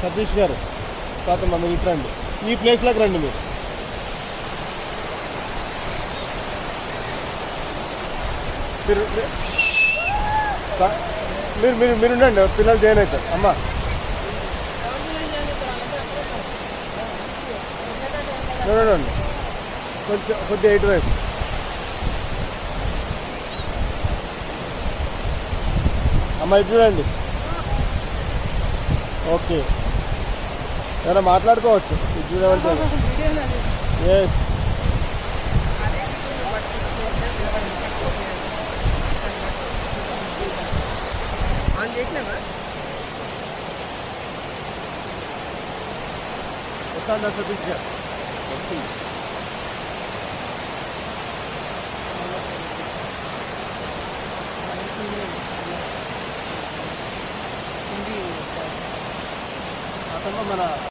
సతీష్ గారు తాతమ్మ మీరు ఇటు రండి ఈ ప్లేస్లోకి రండి మీరు మీరు మీ- తా- మీరు మీరు మీరు ఉండండి పిల్లలు జాయిన్ అవుతారు అమ్మ చూడండి కొంచెం కొద్దిగా ఇటు వైపు అమ్మ ఇటు చూడండి ఓకే ఏమైనా మాట్లాడుకోవచ్చు ఇది చూడమంటే ఎస్ ఆన్ చేసినావా వస్తాను సతీష్ గారు వస్తుంది అతను మన